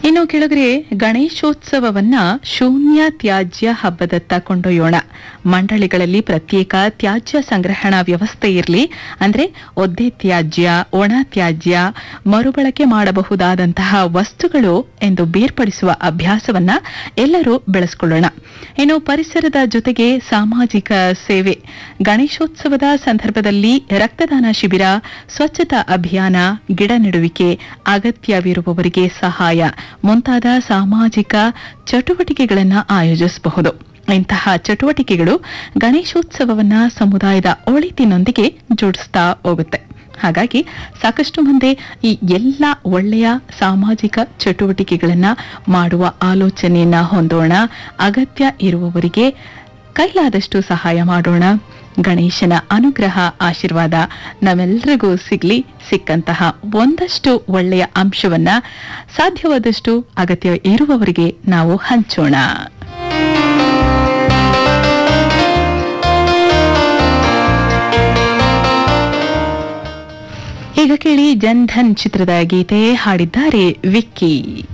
ಇನ್ನು ಕೆಳಗರೆ ಗಣೇಶೋತ್ಸವವನ್ನ ಶೂನ್ಯ ತ್ಯಾಜ್ಯ ಹಬ್ಬದತ್ತ ಕೊಂಡೊಯ್ಯೋಣ ಮಂಡಳಿಗಳಲ್ಲಿ ಪ್ರತ್ಯೇಕ ತ್ಯಾಜ್ಯ ಸಂಗ್ರಹಣಾ ವ್ಯವಸ್ಥೆ ಇರಲಿ ಅಂದ್ರೆ ಒದ್ದೆ ತ್ಯಾಜ್ಯ ಒಣ ತ್ಯಾಜ್ಯ ಮರುಬಳಕೆ ಮಾಡಬಹುದಾದಂತಹ ವಸ್ತುಗಳು ಎಂದು ಬೇರ್ಪಡಿಸುವ ಅಭ್ಯಾಸವನ್ನ ಎಲ್ಲರೂ ಬೆಳೆಸಿಕೊಳ್ಳೋಣ ಇನ್ನು ಪರಿಸರದ ಜೊತೆಗೆ ಸಾಮಾಜಿಕ ಸೇವೆ ಗಣೇಶೋತ್ಸವದ ಸಂದರ್ಭದಲ್ಲಿ ರಕ್ತದಾನ ಶಿಬಿರ ಸ್ವಚ್ಛತಾ ಅಭಿಯಾನ ಗಿಡ ನೆಡುವಿಕೆ ಅಗತ್ಯವಿರುವವರಿಗೆ ಸಹಾಯ ಮುಂತಾದ ಸಾಮಾಜಿಕ ಚಟುವಟಿಕೆಗಳನ್ನು ಆಯೋಜಿಸಬಹುದು ಇಂತಹ ಚಟುವಟಿಕೆಗಳು ಗಣೇಶೋತ್ಸವವನ್ನ ಸಮುದಾಯದ ಒಳಿತಿನೊಂದಿಗೆ ಜೋಡಿಸ್ತಾ ಹೋಗುತ್ತೆ ಹಾಗಾಗಿ ಸಾಕಷ್ಟು ಮಂದಿ ಈ ಎಲ್ಲ ಒಳ್ಳೆಯ ಸಾಮಾಜಿಕ ಚಟುವಟಿಕೆಗಳನ್ನ ಮಾಡುವ ಆಲೋಚನೆಯನ್ನ ಹೊಂದೋಣ ಅಗತ್ಯ ಇರುವವರಿಗೆ ಕೈಲಾದಷ್ಟು ಸಹಾಯ ಮಾಡೋಣ ಗಣೇಶನ ಅನುಗ್ರಹ ಆಶೀರ್ವಾದ ನಾವೆಲ್ಲರಿಗೂ ಸಿಗ್ಲಿ ಸಿಕ್ಕಂತಹ ಒಂದಷ್ಟು ಒಳ್ಳೆಯ ಅಂಶವನ್ನ ಸಾಧ್ಯವಾದಷ್ಟು ಅಗತ್ಯ ಇರುವವರಿಗೆ ನಾವು ಹಂಚೋಣ ಈಗ ಕೇಳಿ ಜನ್ ಧನ್ ಚಿತ್ರದ ಗೀತೆ ಹಾಡಿದ್ದಾರೆ ವಿಕ್ಕಿ